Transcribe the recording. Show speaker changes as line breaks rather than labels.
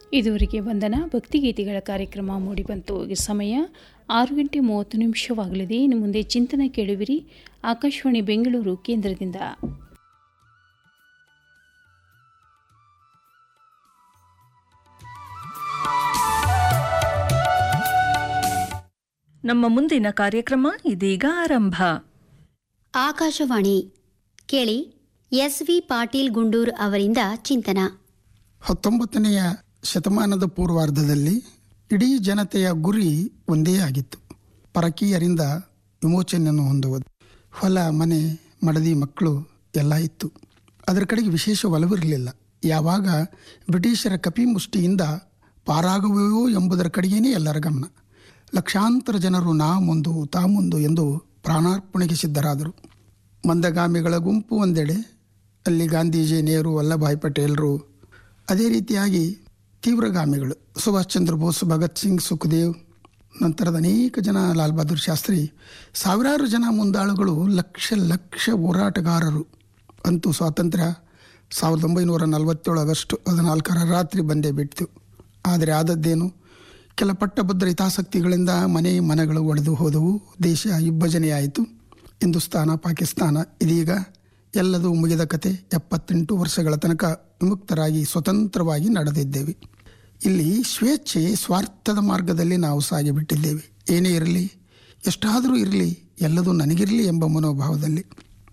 ಇದುವರೆಗೆ ವಂದನಾ ಭಕ್ತಿಗೀತೆಗಳ ಕಾರ್ಯಕ್ರಮ ಮೂಡಿಬಂತು ಈ ಸಮಯ ಆರು ಗಂಟೆ ಮೂವತ್ತು ನಿಮಿಷವಾಗಲಿದೆ ಇನ್ನು ಮುಂದೆ ಚಿಂತನೆ ಕೇಳುವಿರಿ ಆಕಾಶವಾಣಿ ಬೆಂಗಳೂರು ಕೇಂದ್ರದಿಂದ
ನಮ್ಮ ಮುಂದಿನ ಕಾರ್ಯಕ್ರಮ ಇದೀಗ ಆರಂಭ
ಆಕಾಶವಾಣಿ ಕೇಳಿ ಎಸ್ ವಿ ಪಾಟೀಲ್ ಗುಂಡೂರ್ ಅವರಿಂದ ಚಿಂತನ
ಹತ್ತೊಂಬತ್ತನೆಯ ಶತಮಾನದ ಪೂರ್ವಾರ್ಧದಲ್ಲಿ ಇಡೀ ಜನತೆಯ ಗುರಿ ಒಂದೇ ಆಗಿತ್ತು ಪರಕೀಯರಿಂದ ವಿಮೋಚನೆಯನ್ನು ಹೊಂದುವುದು ಹೊಲ ಮನೆ ಮಡದಿ ಮಕ್ಕಳು ಎಲ್ಲ ಇತ್ತು ಅದರ ಕಡೆಗೆ ವಿಶೇಷ ಒಲವಿರಲಿಲ್ಲ ಯಾವಾಗ ಬ್ರಿಟಿಷರ ಕಪಿಮುಷ್ಟಿಯಿಂದ ಪಾರಾಗುವೆಯೋ ಎಂಬುದರ ಕಡೆಗೇನೇ ಎಲ್ಲರ ಗಮನ ಲಕ್ಷಾಂತರ ಜನರು ನಾ ಮುಂದು ತಾ ಮುಂದು ಎಂದು ಪ್ರಾಣಾರ್ಪಣೆಗೆ ಸಿದ್ಧರಾದರು ಮಂದಗಾಮಿಗಳ ಗುಂಪು ಒಂದೆಡೆ ಅಲ್ಲಿ ಗಾಂಧೀಜಿ ನೆಹರು ವಲ್ಲಭಾಯ್ ಪಟೇಲ್ರು ಅದೇ ರೀತಿಯಾಗಿ ತೀವ್ರಗಾಮಿಗಳು ಸುಭಾಷ್ ಚಂದ್ರ ಬೋಸ್ ಭಗತ್ ಸಿಂಗ್ ಸುಖದೇವ್ ನಂತರದ ಅನೇಕ ಜನ ಲಾಲ್ ಬಹದ್ದೂರ್ ಶಾಸ್ತ್ರಿ ಸಾವಿರಾರು ಜನ ಮುಂದಾಳುಗಳು ಲಕ್ಷ ಲಕ್ಷ ಹೋರಾಟಗಾರರು ಅಂತೂ ಸ್ವಾತಂತ್ರ್ಯ ಸಾವಿರದ ಒಂಬೈನೂರ ನಲವತ್ತೇಳು ಆಗಸ್ಟ್ ಹದಿನಾಲ್ಕರ ರಾತ್ರಿ ಬಂದೇ ಬಿಡ್ತು ಆದರೆ ಆದದ್ದೇನು ಕೆಲ ಪಟ್ಟಭದ್ರ ಹಿತಾಸಕ್ತಿಗಳಿಂದ ಮನೆ ಮನೆಗಳು ಒಡೆದು ಹೋದವು ದೇಶ ವಿಭಜನೆಯಾಯಿತು ಹಿಂದೂಸ್ತಾನ ಪಾಕಿಸ್ತಾನ ಇದೀಗ ಎಲ್ಲದೂ ಮುಗಿದ ಕತೆ ಎಪ್ಪತ್ತೆಂಟು ವರ್ಷಗಳ ತನಕ ವಿಮುಕ್ತರಾಗಿ ಸ್ವತಂತ್ರವಾಗಿ ನಡೆದಿದ್ದೇವೆ ಇಲ್ಲಿ ಸ್ವೇಚ್ಛೆ ಸ್ವಾರ್ಥದ ಮಾರ್ಗದಲ್ಲಿ ನಾವು ಸಾಗಿಬಿಟ್ಟಿದ್ದೇವೆ ಏನೇ ಇರಲಿ ಎಷ್ಟಾದರೂ ಇರಲಿ ಎಲ್ಲದೂ ನನಗಿರಲಿ ಎಂಬ ಮನೋಭಾವದಲ್ಲಿ